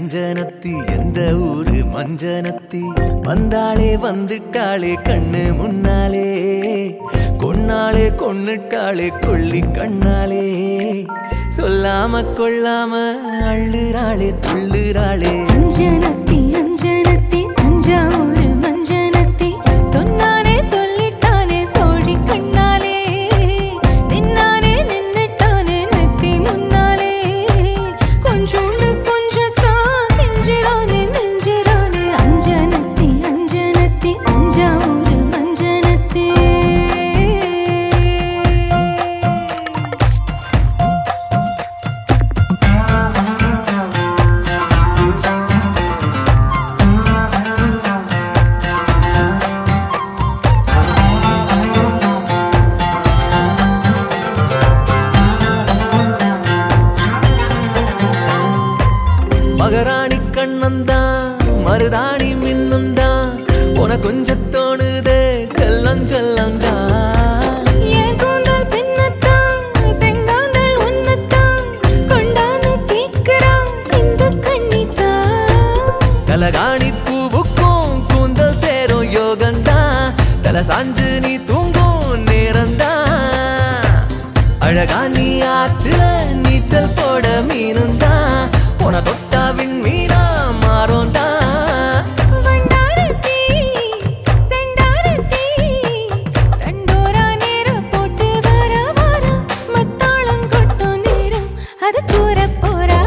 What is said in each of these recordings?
அஞ்சனத்தி எந்த ஊரு மஞ்சனத்தி வந்தாளே வந்துட்டாளே கண்ணு முன்னாலே கொன்னாளே கொன்னுட்டாளே கொள்ளி கண்ணாலே சொல்லாம கொள்ளாம அள்ளுறாளே துள்ளுறாளே அஞ்சனத்தி அஞ்சனத்தி தஞ்சாவூர் மஞ்சனத்தி சொன்னானே சொல்லிட்டானே சோழி கண்ணாலே நின்னானே நின்னுட்டானே நெத்தி முன்னாலே கொஞ்சோண்டு கொஞ்சத்தான் நெஞ்சிரானே நெஞ்சிரானே அஞ்சனத்தி அஞ்சனத்தி தஞ்சாவூர் மஞ்சனத்தி மகராணி கண்ணந்தான் மருதாணி மின்னந்தான் உன கொஞ்சம் தோணுதே செல்லம் செல்லந்தான் என் கூந்தல் பின்னத்தான், செங்காந்தள் உன்னத்தான், கொண்டாந்து கேட்கிறான் இந்த கன்னித்தான். கலகாணி பூவுக்கும் கூந்தல் சேரும் யோகந்தான் தல சாஞ்சு நீ தூங்கும் நேரம்தான் அழகா நீ ஆத்துல நீச்சல் போட மீனுந்தான் உன தொட்டாவின் மீனா மாறோந்தான் வண்டாரத்தி, செண்டாரத்தி, தண்டோரா நேரம் போட்டு வர வர, மத்தாளம் கொட்டும் நேரம், அது கூறப் போறா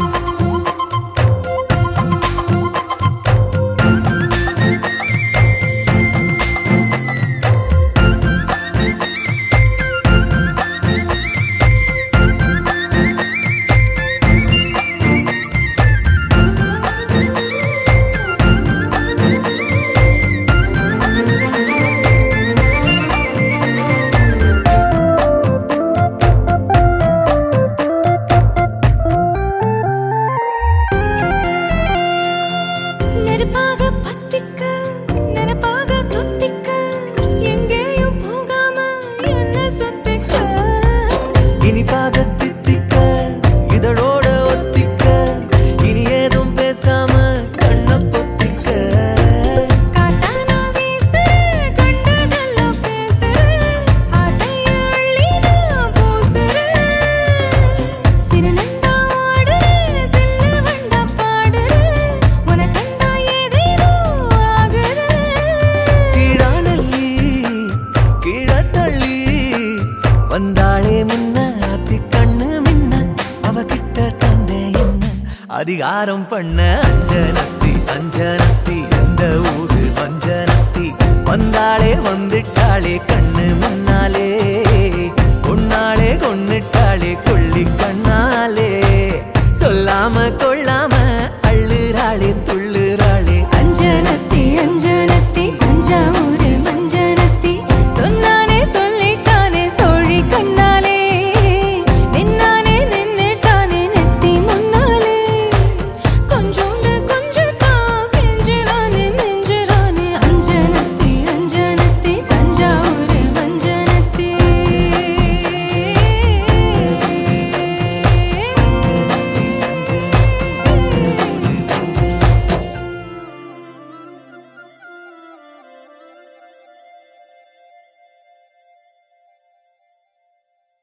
நெருப்பாக பத்திக்க நெருப்பாக துத்திக்க எங்கேயும் போகாம என்ன சுத்திக்க இனிப்பாக தித்திக்க இதழோட ஒத்திக்க இனி ஏதும் பேசாம கண்ண பொத்திக்க காட்டானா வீசு கண்டதெல்லாம் பேசு ஆசைய அள்ளி நான் பூசுறேன் சிறுநண்டா ஆடுற சில்லு வண்டா பாடுற உனக்கண்டா ஏதேதோ ஆகுற கீழானல்லி கீழ தள்ளி வந்தாளே முன்ன அத்தி கண்ணு மின்ன அவகிட்ட தந்தே என்ன அதிகாரம் பண்ண அஞ்சனத்தி அஞ்சனத்தி எந்த ஊரு மஞ்சனத்தி வந்தாளே வந்துட்டாளே கண்ணு முன்னாலே கொன்னாளே கொன்னுட்டாளே கொள்ளி